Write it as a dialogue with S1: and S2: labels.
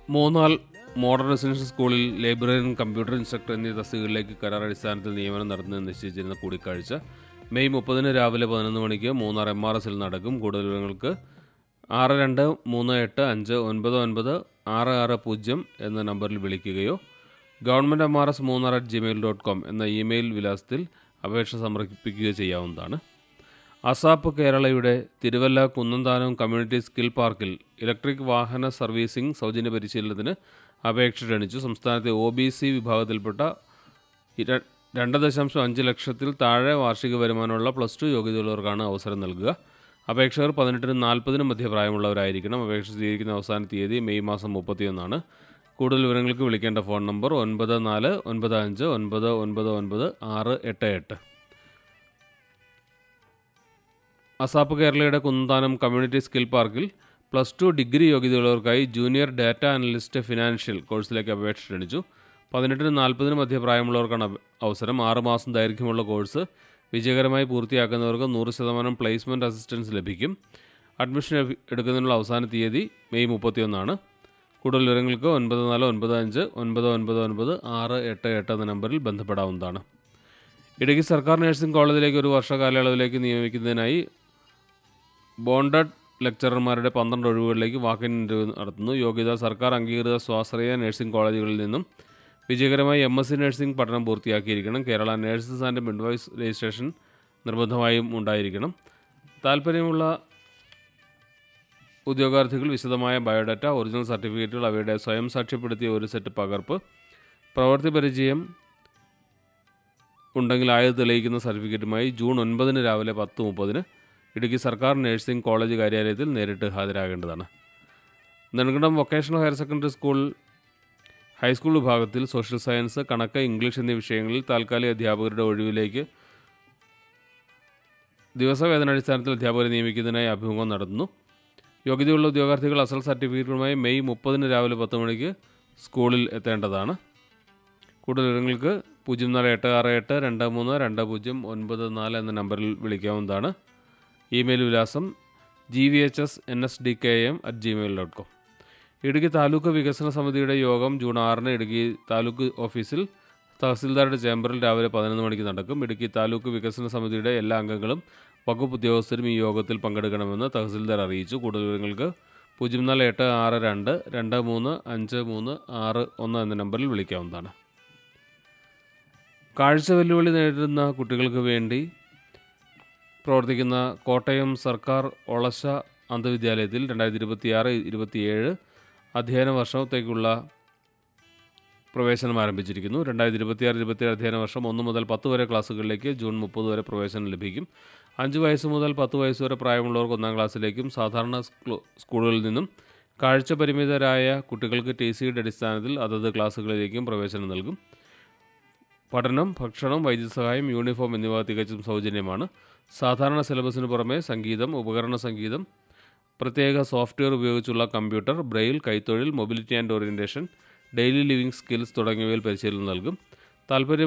S1: മൂന്നാൾ modern residential സ്കൂളിൽ librarian computer instructor എന്നീ തസ്തികകളിലേക്ക് കരാർ അടിസ്ഥാനത്തിൽ നിയമനം നടത്തുന്നത് നിശ്ചയിച്ചിരുന്ന കൂടിക്കാഴ്ച മെയ് മുപ്പതിന് രാവിലെ പതിനൊന്ന് മണിക്ക് മൂന്നാർ എം ആർ എസിൽ നടക്കും കൂടുതൽ വിവരങ്ങൾക്ക് ആറ് രണ്ട് മൂന്ന് എട്ട് അഞ്ച് ഒൻപത് ഒൻപത് ആറ് ആറ് പൂജ്യം എന്ന നമ്പറിൽ വിളിക്കുകയോ government M R S Munnar at Gmail dot com എന്ന ഇമെയിൽ വിലാസത്തിൽ അപേക്ഷ സമർപ്പിക്കുകയോ ചെയ്യാവുന്നതാണ് അസാപ്പ് കേരളയുടെ തിരുവല്ല കുന്നന്താനം കമ്മ്യൂണിറ്റി സ്കിൽ പാർക്കിൽ ഇലക്ട്രിക് വാഹന സർവീസിംഗ് സൗജന്യ പരിശീലനത്തിന് അപേക്ഷ ക്ഷണിച്ചു സംസ്ഥാനത്തെ ഒ ബി സി വിഭാഗത്തിൽപ്പെട്ട ഇര- രണ്ട് ദശാംശം അഞ്ച് ലക്ഷത്തിൽ താഴെ വാർഷിക വരുമാനമുള്ള പ്ലസ് ടു യോഗ്യതയുള്ളവർക്കാണ് അവസരം നൽകുക അപേക്ഷകർ പതിനെട്ടിനും നാൽപ്പതിനും മധ്യപ്രായമുള്ളവരായിരിക്കണം അപേക്ഷ സ്വീകരിക്കുന്ന അവസാന തീയതി മെയ് മാസം മുപ്പത്തിയൊന്നാണ് കൂടുതൽ വിവരങ്ങൾക്ക് വിളിക്കേണ്ട ഫോൺ നമ്പർ ഒൻപത് നാല് ഒൻപത് അഞ്ച് ഒൻപത് ഒൻപത് ഒൻപത് ആറ് എട്ട് എട്ട് അസാപ്പ് കേരളയുടെ കുന്നന്താനം കമ്മ്യൂണിറ്റി സ്കിൽ പാർക്കിൽ പ്ലസ് ടു ഡിഗ്രി യോഗ്യതയുള്ളവർക്കായി ജൂനിയർ ഡാറ്റ അനലിസ്റ്റ് ഫിനാൻഷ്യൽ കോഴ്സിലേക്ക് അപേക്ഷ ക്ഷണിച്ചു പതിനെട്ടിനും നാൽപ്പതിനും മധ്യ പ്രായമുള്ളവർക്കാണ് അവ- അവസരം ആറ് മാസം ദൈർഘ്യമുള്ള കോഴ്സ് വിജയകരമായി പൂർത്തിയാക്കുന്നവർക്ക് നൂറ് ശതമാനം പ്ലേസ്മെൻറ്റ് അസിസ്റ്റൻസ് ലഭിക്കും അഡ്മിഷൻ എ- എടുക്കുന്നതിനുള്ള അവസാന തീയതി മെയ് മുപ്പത്തിയൊന്നാണ് കൂടുതൽ വിവരങ്ങൾക്ക് ഒൻപത് നാല് ഒൻപത് അഞ്ച് ഒൻപത് ഒൻപത് ഒൻപത് ആറ് എട്ട് എട്ട് എന്ന നമ്പറിൽ ബന്ധപ്പെടാവുന്നതാണ് ഇടുക്കി സർക്കാർ നഴ്സിംഗ് കോളേജിലേക്ക് ഒരു വർഷ കാലയളവിലേക്ക് നിയമിക്കുന്നതിനായി ബോണ്ടഡ് ലെക്ചറർമാരുടെ പന്ത്രണ്ട് ഒഴിവുകളിലേക്ക് വാക്കിൻ ഇൻ്റർവ്യൂ നടത്തുന്നു യോഗ്യത സർക്കാർ അംഗീകൃത സ്വാശ്രയ നഴ്സിംഗ് കോളേജുകളിൽ നിന്നും വിജയകരമായി എം എസ് സി നഴ്സിംഗ് പഠനം പൂർത്തിയാക്കിയിരിക്കണം Kerala nurses and midwives registration നിർബന്ധമായും ഉണ്ടായിരിക്കണം താല്പര്യമുള്ള ഉദ്യോഗാർത്ഥികൾ വിശദമായ ബയോഡാറ്റ ഒറിജിനൽ സർട്ടിഫിക്കറ്റുകൾ അവയുടെ സ്വയം സാക്ഷ്യപ്പെടുത്തിയ ഒരു സെറ്റ് പകർപ്പ് പ്രവൃത്തി പരിചയം ഉണ്ടെങ്കിൽ ആയത് തെളിയിക്കുന്ന സർട്ടിഫിക്കറ്റുമായി ജൂൺ ഒൻപതിന് രാവിലെ പത്ത് മുപ്പതിന് ഇടുക്കി സർക്കാർ നഴ്സിംഗ് കോളേജ് കാര്യാലയത്തിൽ നേരിട്ട് ഹാജരാകേണ്ടതാണ് Nedumkandam vocational higher secondary school high school വിഭാഗത്തിൽ സോഷ്യൽ സയൻസ് കണക്ക് ഇംഗ്ലീഷ് എന്നീ വിഷയങ്ങളിൽ താൽക്കാലിക അധ്യാപകരുടെ ഒഴിവിലേക്ക് ദിവസവേതനാടിസ്ഥാനത്തിൽ അധ്യാപകരെ നിയമിക്കുന്നതിനായി അഭിമുഖം നടത്തുന്നു യോഗ്യതയുള്ള ഉദ്യോഗാർത്ഥികൾ അസൽ സർട്ടിഫിക്കറ്റുമായി മെയ് മുപ്പതിന് രാവിലെ പത്ത് മണിക്ക് സ്കൂളിൽ എത്തേണ്ടതാണ് കൂടുതൽ വിവരങ്ങൾക്ക് പൂജ്യം നാല് എട്ട് ആറ് എട്ട് രണ്ട് മൂന്ന് രണ്ട് പൂജ്യം ഒൻപത് നാല് എന്ന നമ്പറിൽ വിളിക്കാവുന്നതാണ് ഇമെയിൽ വിലാസം G V H S N S D K M at Gmail dot com Idukki taluk വികസന സമിതിയുടെ യോഗം ജൂൺ ആറിന് ഇടുക്കി താലൂക്ക് ഓഫീസിൽ തഹസിൽദാരുടെ ചേംബറിൽ രാവിലെ പതിനൊന്ന് മണിക്ക് നടക്കും ഇടുക്കി താലൂക്ക് വികസന സമിതിയുടെ എല്ലാ അംഗങ്ങളും വകുപ്പ് ഉദ്യോഗസ്ഥരും ഈ യോഗത്തിൽ പങ്കെടുക്കണമെന്ന് തഹസിൽദാർ അറിയിച്ചു കൂടുതൽ വിവരങ്ങൾക്ക് പൂജ്യം നാല് എട്ട് ആറ് രണ്ട് രണ്ട് മൂന്ന് അഞ്ച് മൂന്ന് ആറ് ഒന്ന് എന്ന നമ്പറിൽ വിളിക്കാവുന്നതാണ് കാഴ്ച വെല്ലുവിളി നേരിടുന്ന കുട്ടികൾക്ക് വേണ്ടി പ്രവർത്തിക്കുന്ന കോട്ടയം സർക്കാർ ഒളശ അന്ധവിദ്യാലയത്തിൽ രണ്ടായിരത്തി ഇരുപത്തിയാറ് ഇരുപത്തിയേഴ് അധ്യയന വർഷത്തേക്കുള്ള പ്രവേശനം ആരംഭിച്ചിരിക്കുന്നു രണ്ടായിരത്തി ഇരുപത്തിയാറ് ഇരുപത്തിയേഴ് അധ്യയന വർഷം ഒന്ന് മുതൽ പത്ത് വരെ ക്ലാസ്സുകളിലേക്ക് ജൂൺ മുപ്പത് വരെ പ്രവേശനം ലഭിക്കും അഞ്ച് വയസ്സ് മുതൽ പത്ത് വയസ്സ് വരെ പ്രായമുള്ളവർക്ക് ഒന്നാം ക്ലാസ്സിലേക്കും സാധാരണ സ്കൂ- സ്കൂളുകളിൽ നിന്നും കാഴ്ച പരിമിതരായ കുട്ടികൾക്ക് ടി സിയുടെ അടിസ്ഥാനത്തിൽ അതത് ക്ലാസ്സുകളിലേക്കും പ്രവേശനം നൽകും പഠനം ഭക്ഷണം വൈദ്യസഹായം യൂണിഫോം എന്നിവ തികച്ചും സൗജന്യമാണ് സാധാരണ സിലബസിന് പുറമെ സംഗീതം ഉപകരണ സംഗീതം പ്രത്യേക സോഫ്റ്റ്വെയർ ഉപയോഗിച്ചുള്ള കമ്പ്യൂട്ടർ ബ്രെയിൽ കൈത്തൊഴിൽ mobility and orientation daily living skills തുടങ്ങിയവയിൽ പരിശീലനം നൽകും താല്പര്യം